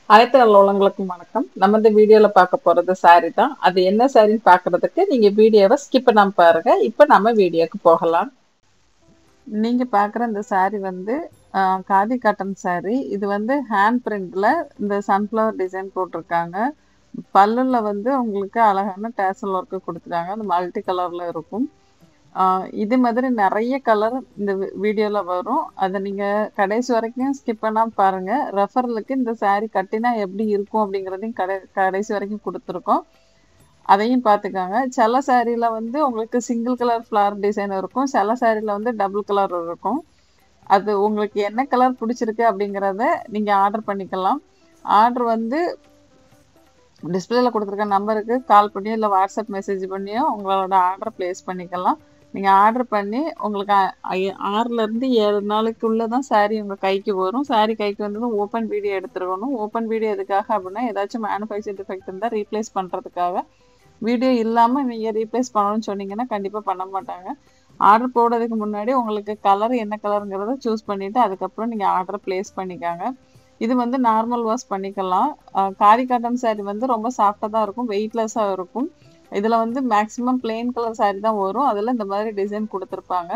அனைத்து நல்லவங்களுக்கும் வணக்கம் நம்ம இந்த வீடியோல பார்க்க போறது saree தான் அது என்ன சாரின்னு பார்க்கிறதுக்கு நீங்க வீடியோவை ஸ்கிப் பண்ணாம பாருங்க இப்போ நம்ம வீடியோக்கு போகலாம் நீங்க பார்க்குற இந்த saree வந்து ஆஹ், காதி காட்டன் saree இது வந்து ஹேண்ட் பிரிண்ட்ல இந்த சன்ஃப்ளவர் டிசைன் போட்டிருக்காங்க பல்லுல வந்து உங்களுக்கு அழகான டேசல் ஒர்க்கு கொடுத்துருக்காங்க அந்த மல்டி கலர்ல இருக்கும் ஆஹ் இது மாதிரி நிறைய கலர் இந்த வீடியோல வரும் அதை நீங்க கடைசி வரைக்கும் ஸ்கிப் பண்ணாம பாருங்க ரெஃபரலுக்கு இந்த saree கட்டினா எப்படி இருக்கும் அப்படிங்கறதையும் கடை கடைசி வரைக்கும் கொடுத்துருக்கோம் அதையும் பார்த்துக்கோங்க சில சாரியில வந்து உங்களுக்கு சிங்கிள் கலர் ஃப்ளவர் டிசைன் இருக்கும் சில சாரியில வந்து டபுள் கலர் இருக்கும் அது உங்களுக்கு என்ன கலர் பிடிச்சிருக்கு அப்படிங்கிறத நீங்க ஆர்டர் பண்ணிக்கலாம் ஆர்டர் வந்து டிஸ்பிளேல கொடுத்துருக்க நம்பருக்கு கால் பண்ணியோ இல்லை வாட்ஸ்அப் மெசேஜ் பண்ணியோ உங்களோட ஆர்டர் ப்ளேஸ் பண்ணிக்கலாம் நீங்கள் ஆர்டர் பண்ணி உங்களுக்கு ஆ- ஐ- ஆறுல இருந்து ஏழு நாளுக்குள்ளே தான் saree உங்கள் கைக்கு வரும் saree கைக்கு வந்ததும் ஓப்பன் வீடியோ எடுத்துருக்கணும் ஓப்பன் வீடியோ எதுக்காக அப்படின்னா ஏதாச்சும் மேனுஃபேக்சர் டிஃபெக்ட் இருந்தால் ரீப்ளேஸ் பண்ணுறதுக்காக வீடியோ இல்லாமல் நீங்கள் ரீப்ளேஸ் பண்ணணும்னு சொன்னீங்கன்னா கண்டிப்பாக பண்ண மாட்டாங்க ஆர்டர் போடுறதுக்கு முன்னாடி உங்களுக்கு கலர் என்ன கலருங்கிறத சூஸ் பண்ணிவிட்டு அதுக்கப்புறம் நீங்கள் ஆர்டர் ப்ளேஸ் பண்ணிக்காங்க இது வந்து நார்மல் வாஷ் பண்ணிக்கலாம் அஹ் காதி காட்டன் saree வந்து ரொம்ப சாஃப்டாக தான் இருக்கும் வெயிட்லெஸ்ஸாக இருக்கும் இதில் வந்து மேக்ஸிமம் பிளெயின் கலர் saree தான் வரும் அதில் இந்த மாதிரி டிசைன் கொடுத்துருப்பாங்க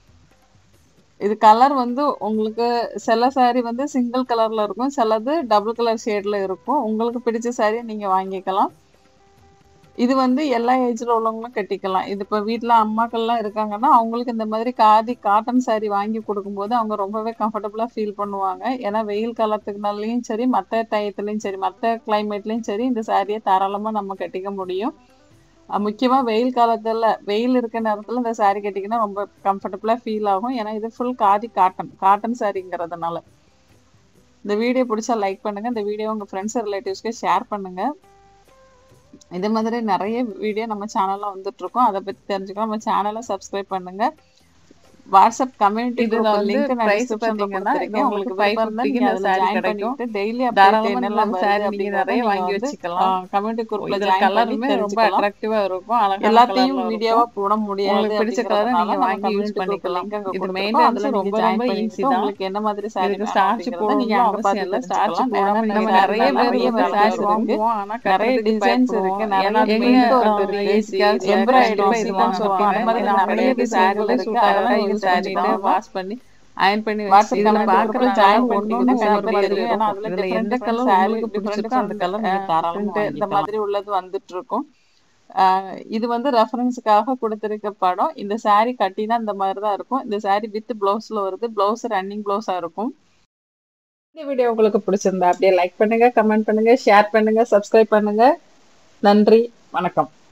இது கலர் வந்து உங்களுக்கு சில saree வந்து சிங்கிள் கலரில் இருக்கும் சிலது டபுள் கலர் ஷேடில் இருக்கும் உங்களுக்கு பிடிச்ச saree நீங்கள் வாங்கிக்கலாம் இது வந்து எல்லா ஏஜ்ல உள்ளவங்களும் கட்டிக்கலாம் இது இப்போ வீட்டில் அம்மாக்கள்லாம் இருக்காங்கன்னா அவங்களுக்கு இந்த மாதிரி காதி காட்டன் saree வாங்கி கொடுக்கும்போது அவங்க ரொம்பவே கம்ஃபர்டபுளாக ஃபீல் பண்ணுவாங்க ஏன்னா வெயில் காலத்துக்குனாலையும் சரி மற்ற டயத்துலையும் சரி மற்ற கிளைமேட்லையும் சரி இந்த சாரியை தாராளமாக நம்ம கட்டிக்க முடியும் அஹ் முக்கியமா வெயில் காலத்துல வெயில் இருக்க நேரத்துல இந்த saree கட்டிக்கினா ரொம்ப கம்ஃபர்டபுளா ஃபீல் ஆகும் ஏன்னா இது ஃபுல் காதி காட்டன் காட்டன் சாரிங்கிறதுனால இந்த வீடியோ பிடிச்சா லைக் பண்ணுங்க இந்த வீடியோ உங்க ஃப்ரெண்ட்ஸ் ரிலேட்டிவ்ஸ்க்கு ஷேர் பண்ணுங்க இதே மாதிரி நிறைய வீடியோ நம்ம சேனல்ல வந்துட்டு இருக்கோம் அதை பத்தி தெரிஞ்சுக்கலாம் நம்ம சேனலை சப்ஸ்கிரைப் பண்ணுங்க வாட்ஸ்அப் கம்யூனிட்டி இதுல குரூப் வந்து லிங்க் நான் price டிஸ்கிரிப்ஷன்ல பாத்தீங்கன்னா, கொடுத்திருக்கேன் இது உங்களுக்கு உங்களுக்கு விருப்பம் இருந்தா 550 நீங்க இந்த அதுல saree ஜாயின் கிடைக்கும். பண்ணிட்டு டெய்லி தாராளமா அப்டேட் என்னெல்லாம் இந்த வருது saree நீங்க அப்படிங்கறத நிறைய நீங்க வாங்கி வந்து வச்சுக்கலாம். கம்யூனிட்டி குரூப்ல இதுல ஜாயின் பண்ணி கலருமே ரொம்ப தெரிஞ்சுக்கலாம் அட்ராக்டிவா இருக்கும் அழகான எல்லாத்தையும் colourல வீடியோவா இருக்கும். போட முடியாது உங்களுக்கு பிடிச்ச colour அ நீங்க வாங்கி use பண்ணிக்கலாம். இது maintenance ரொம்ப ரொம்ப easy தான். உங்களுக்கு என்ன மாதிரி saree இதுக்கு வேணும் starch அப்படிங்கறத நீங்க போடணும்னு அங்க பார்த்து அவசியம் இல்ல. starch தெரிஞ்சுக்கலாம். போடாம ஏன்னா நம்ம saree நிறைய எல்லாம் பேர் நிறைய வந்து colours saree இருக்கு. வாங்குவோம். ஆனா நிறைய கட்டுறதுக்கு டிசைன்ஸ் பயப்படுவோம். இருக்கு ஏன்னா நிறைய அது மெயின் வந்து ஒர்க் ஒரு இருக்கு basic ஆ எம்ப்ராய்டரி கஷ்டமா இதெல்லாம் இருக்கும். சொல்லுவாங்க அந்த மாதிரி நம்ம நிறைய அப்படியே டிசைன்கள் saree இருக்கு suit அதெல்லாம் ஆகுற யூஸ் use பண்ணிட்டு பண்ணிட்டு வாஷ் பண்ணி அயன் பண்ணி வாட்ஸ்அப் இதுல கமெண்ட் பாக்குற குரூப்ல ஜாயின் ஜாயின் பண்ணிட்டீங்கன்னா பண்ணிட்டீங்கன்னா ஒரு சில பேர் தெரியும் ஏன்னா அதுல இதுல டிஃபரெண்ட் எந்த டிஃபரெண்ட் கலர் சாரி உங்களுக்கு பிடிச்சிருக்கோ அந்த கலர் நீங்க தாராளமா இந்த வாங்கிக்கலாம் மாதிரி உள்ளது வந்துட்டு இருக்கும் ஆஹ் இது வந்து ரெஃபரன்ஸுக்காக கொடுத்திருக்க படம் இந்த saree கட்டினா இந்த மாதிரி தான் இருக்கும் இந்த saree வித் பிளவுஸ்ல வருது பிளவுஸ் ரன்னிங் பிளவுஸா இருக்கும் இந்த வீடியோ உங்களுக்கு பிடிச்சிருந்தா அப்படியே லைக் பண்ணுங்க கமெண்ட் பண்ணுங்க ஷேர் பண்ணுங்க சப்ஸ்கிரைப் பண்ணுங்க நன்றி வணக்கம்